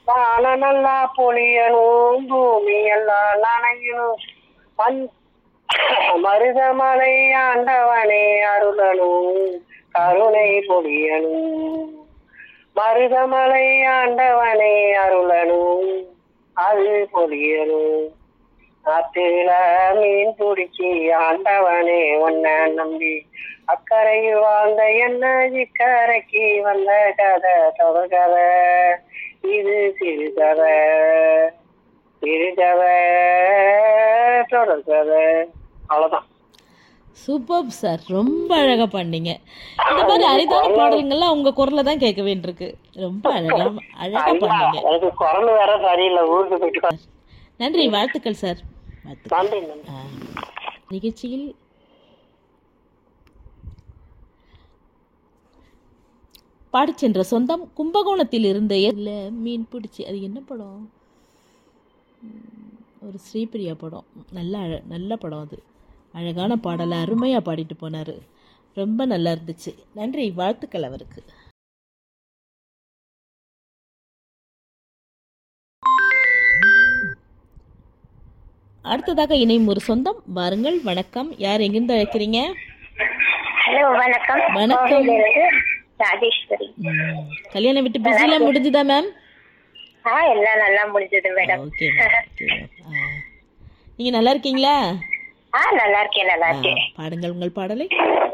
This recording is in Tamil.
வான நல்லா பொழியணும் பூமி எல்லாம் நனையணும் மண் மருதமலை ஆண்டவனே அருளணும் கருணை பொழியணும் மருதமலை ஆண்டவனே அருளணும் அது பொழியணும் ஆத்தில மீன் பிடிச்சி ஆண்டவனே உன்ன நம்பி அக்கறையில் வாழ்ந்த என்ன இக்கரைக்கு வந்த கதை தொடர்கதை இது சிறுகதை சிறுகதை தொடர்கதை அவ்வளவுதான் சூப்பர் சார் ரொம்ப அழகா பண்ணீங்க இந்த மாதிரி அரிதான பாடல்கள்லாம் உங்க குரல்ல தான் கேட்க வேண்டியிருக்கு ரொம்ப அழகா அழகா பண்ணீங்க எனக்கு குரல் வேற சரியில்லை ஊருக்கு போயிட்டு நன்றி வாழ்த்துக்கள் சார் வாழ்த்துக்கள் நன்றி நன்றி ஆ. நிகழ்ச்சியில் பாடிச் சென்ற சொந்தம் கும்பகோணத்தில் இருந்த இல்ல மீன் பிடிச்சி அது என்ன படம் ம், ஒரு ஸ்ரீபிரியா படம் நல்ல அழ நல்ல படம் அது அழகான பாடலை அருமையாக பாடிட்டு போனார் ரொம்ப நல்லா இருந்துச்சு நன்றி வாழ்த்துக்கள் அவருக்கு அடுத்ததாக இணையும் ஒரு சொந்தம் வாருங்கள் வணக்கம் யார் எங்கிருந்து அழைக்கிறீங்க ஹலோ வணக்கம் வணக்கம். கோவையிலிருந்து ராஜேஸ்வரி ம், கல்யாணம் விட்டு பிஸிலாம் முடிஞ்சுதா மேம் ஆ எல்லாம் நல்லா முடிஞ்சது madam okay ma'am okay ma'am நீங்கள் நல்லா இருக்கீங்களா ஆ நல்லா இருக்கேன் நல்லா ஆ, இருக்கேன் பாடுங்கள் உங்கள் பாடலை